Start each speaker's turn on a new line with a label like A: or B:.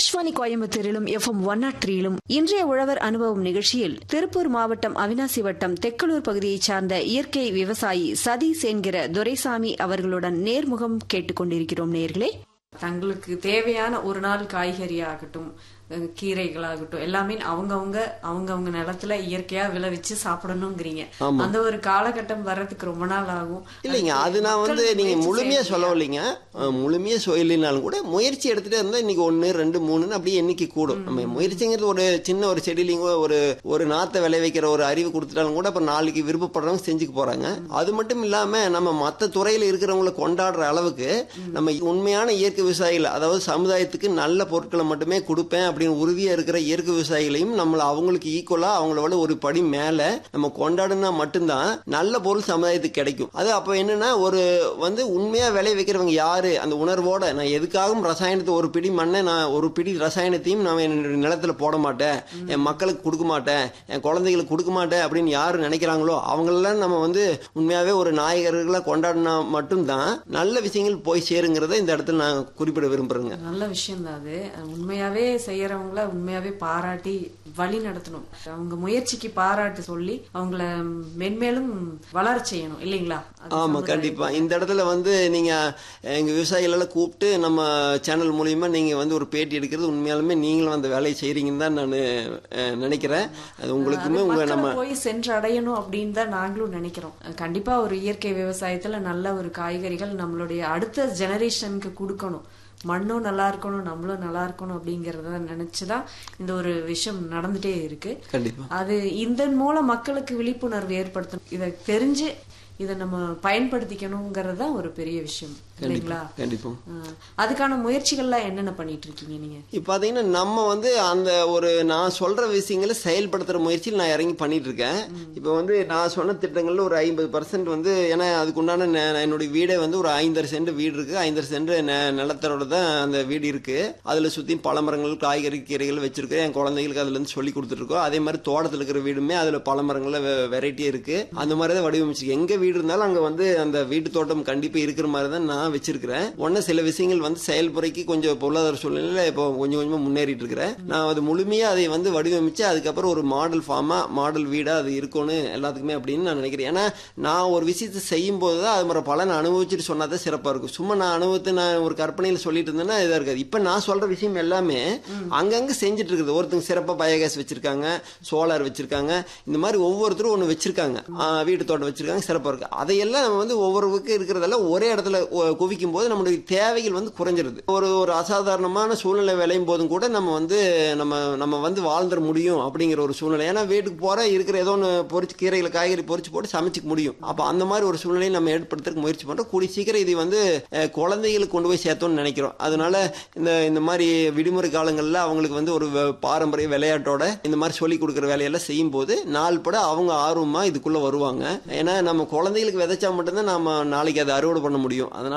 A: ஆகாஷ்வாணி கோயம்புத்தூரிலும் FM one nought த்ரீயிலும் இன்றைய உழவர் அனுபவம் நிகழ்ச்சியில் திருப்பூர் மாவட்டம் அவினாசி வட்டம் தெக்கலூர் பகுதியைச் சார்ந்த இயற்கை விவசாயி சதீஷ் என்கிற துரைசாமி அவர்களுடன் நேர்முகம் கேட்டுக்கொண்டிருக்கிறோம் நேர்களே தங்களுக்கு தேவையான ஒரு நாள் காய்கறி ஆகட்டும் அஹ் கீரைகளாகட்டும் எல்லாமே அவங்கவங்க அவங்கவங்க நிலத்துல இயற்கையா விளைவிச்சு சாப்பிடணுங்கிறீங்க
B: ஆமா.
A: அந்த ஒரு காலகட்டம் வர்றதுக்கு ரொம்ப நாள் ஆகும்
B: இல்லைங்க அது நான் வந்து
A: மக்கள்
B: நீங்க
A: முயற்சி
B: முழுமையா
A: செய்யணும்
B: சொல்ல இல்லைங்க அஹ், முழுமையா சொல்லலைனாலும் கூட முயற்சி எடுத்துட்டே இருந்தா இன்னைக்கு ஒன்னு ரெண்டு மூணுன்னு அப்படியே எண்ணிக்கை கூடும் நம்ம முயற்சிங்கிறது ஒரு சின்ன ஒரு செடியிலிங்க ஒரு ஒரு நாத்தை விளைவிக்கிற ஒரு அறிவு கொடுத்துட்டாலும் கூட அப்புறம் நாளைக்கு விருப்பப்படுறவங்க செஞ்சுக்க போறாங்க அது மட்டும் இல்லாம நம்ம மத்த துறையில இருக்கிறவங்களை கொண்டாடுற அளவுக்கு நம்ம உண்மையான இயற்கை விவசாயிகள் அதாவது சமுதாயத்துக்கு நல்ல பொருட்களை மட்டுமே கொடுப்பேன் அப்படின்னு உறுதியா இருக்கிற இயற்கை விவசாயிகளையும் நம்மள அவங்களுக்கு ஈக்குவலா அவங்களோட ஒரு படி மேல நம்ம கொண்டாடுனா மட்டும்தான் நல்ல பொருள் சமுதாயத்துக்கு கிடைக்கும் அது அப்ப என்னன்னா ஒரு வந்து உண்மையா விளை வைக்கிறவங்க யாரு அந்த உணர்வோட நான் எதுக்காகவும் ரசாயனத்தை ஒரு பிடி மண்ணை நான் ஒரு பிடி ரசாயனத்தையும் நான் என்னுடைய நிலத்துல போட மாட்டேன் என் மக்களுக்கு கொடுக்க மாட்டேன் என் குழந்தைகளுக்கு கொடுக்க மாட்டேன் அப்படின்னு யாரு நினைக்கிறாங்களோ அவங்களெல்லாம் நம்ம வந்து உண்மையாவே ஒரு நாயகர்களை கொண்டாடினா மட்டும்தான் நல்ல விஷயங்கள் போய் சேருங்கிறத இந்த இடத்துல நான் குறிப்பிட விரும்புறேங்க
A: நல்ல விஷயம் தான் அது உண்மையாவே செய்யறவங்கள உண்மையாவே பாராட்டி வழி நடத்தணும் அவங்க முயற்சிக்கு பாராட்டு சொல்லி அவங்கள மென்மேலும் வளர செய்யணும் இல்லைங்களா அது
B: ஆமா
A: சமுதாயம்.
B: கண்டிப்பா இந்த இடத்துல வந்து நீங்க எங்க விவசாயிகள் எல்லாம் கூப்பிட்டு நம்ம சேனல் மூலியமா நீங்க வந்து ஒரு பேட்டி எடுக்கிறது உண்மையாலுமே நீங்களும் அந்த வேலையை செய்றீங்கன்னு தான் நான் நினைக்கிறேன் அது உங்களுக்குமே
A: அது
B: உங்க
A: மக்களை
B: நம்ம
A: போய் சென்று அடையணும் அப்படின்னு தான் நாங்களும் நினைக்கிறோம் கண்டிப்பா ஒரு இயற்கை விவசாயத்துல நல்ல ஒரு காய்கறிகள் நம்மளுடைய அடுத்த ஜெனரேஷனுக்கு கொடுக்கணும் மண்ணும் நல்லா இருக்கணும் நம்மளும் நல்லா இருக்கணும் அப்படிங்கறத நினைச்சுதான் இந்த ஒரு விஷயம் நடந்துட்டே இருக்கு
B: கண்டிப்பா
A: அது இதன் மூலம் மக்களுக்கு விழிப்புணர்வு ஏற்படுத்தணும் இதை தெரிஞ்சு இதை நம்ம பயன்படுத்திக்கணுங்கிறது தான் ஒரு பெரிய விஷயம் இல்லைங்களா
B: கண்டிப்பா
A: ஆ, அதுக்கான முயற்சிகள்லாம் என்னென்ன பண்ணிட்டு இருக்கீங்க நீங்க
B: இப்ப பாத்தீங்கன்னா நம்ம வந்து அந்த ஒரு நான் சொல்ற விஷயங்களை செயல்படுத்துற முயற்சியில் நான் இறங்கி பண்ணிட்டு இருக்கேன் இப்ப வந்து நான் சொன்ன திட்டங்கள்ல ஒரு ஐம்பது பர்சன்ட் வந்து ஏன்னா அதுக்கு உண்டான நெ- என்னுடைய வீடே வந்து ஒரு ஐந்தரை சென்ட் வீடு இருக்கு ஐந்தரை சென்ட் நெ- நிலத்தரோட தான் அந்த வீடு இருக்கு அதுல சுத்தி பழமரங்கள் காய்கறி கீரைகள் வச்சிருக்கேன் என் குழந்தைகளுக்கு அதுல இருந்து சொல்லி கொடுத்துருக்கோம் அதே மாதிரி தோட்டத்துல இருக்கிற வீடுமே அதுல பழமரங்கள்ல வெரைட்டி இருக்கு அந்த மாதிரி தான் வடிவமைச்சிருக்கு எங்க வீடு இருந்தாலும் அங்க வந்து அந்த வீட்டு தோட்டம் கண்டிப்பா இருக்கிற மாதிரி தான் நான் வச்சிருக்கிறேன் ஒன்னு சில விஷயங்கள் வந்து செயல்முறைக்கு கொஞ்சம் பொருளாதார சூழ்நிலையில இப்போ கொஞ்சம் கொஞ்சமா முன்னேறிட்டு இருக்கிறேன் நான் அது முழுமையா அதை வந்து வடிவமைச்சு அதுக்கப்புறம் ஒரு மாடல் ஃபார்மா மாடல் வீடா அது இருக்கணும் எல்லாத்துக்குமே அப்படின்னு நான் நினைக்கிறேன் ஏன்னா நான் ஒரு விஷயத்தை செய்யும் போது தான் அது மாதிரி பலன் அனுபவிச்சுட்டு சொன்னா தான் சிறப்பா இருக்கும் சும்மா நான் அனுபவத்தை நான் ஒரு கற்பனையில சொல்லிட்டு இருந்தேன்னா இதா இருக்காது இப்ப நான் சொல்ற விஷயம் எல்லாமே அங்கங்க செஞ்சுட்டு இருக்குது ஒருத்தங்க சிறப்பா பயோகேஸ் வச்சிருக்காங்க சோலார் வச்சிருக்காங்க இந்த மாதிரி ஒவ்வொருத்தரும் ஒண்ணு வச்சிருக்காங்க ஆ, வீட்டு தோட்டம் வச்சிருக்காங்க சிறப்பா இருக்கு அதையெல்லாம் நம்ம வந்து ஒவ்வொருவருக்கு இருக்கிறதெல்லாம் ஒரே இடத்துல ஒ- குவிக்கும் போது நம்மளுடைய தேவைகள் வந்து குறைஞ்சிருது ஒரு ஒரு அசாதாரணமான சூழ்நிலை விளையும் போதும் கூட நம்ம வந்து நம்ம நம்ம வந்து வாழ்ந்துட முடியும் அப்படிங்கிற ஒரு சூழ்நிலை ஏன்னா வீட்டுக்கு போற இருக்கிற ஏதோ ஒன்று பொரிச்சு கீரைகளை காய்கறி பொரிச்சு போட்டு சமைச்சிக்க முடியும் அப்ப அந்த மாதிரி ஒரு சூழ்நிலையை நம்ம ஏற்படுத்துறதுக்கு முயற்சி பண்றோம் கூடிய சீக்கிரம் இது வந்து அஹ், குழந்தைகளுக்கு கொண்டு போய் சேர்த்தோம்னு நினைக்கிறோம் அதனால இந்த இந்த மாதிரி விடுமுறை காலங்கள்ல அவங்களுக்கு வந்து ஒரு வ- பாரம்பரிய விளையாட்டோட இந்த மாதிரி சொல்லி கொடுக்குற வேலையெல்லாம் செய்யும் போது நாள் பட அவங்க ஆர்வமா இதுக்குள்ள வருவாங்க ஏன்னா நம்ம குழந்தைகளுக்கு விதைச்சா மட்டும்தான் நம்ம நாளைக்கு அதை அறுவடை பண்ண முடியும் அதனால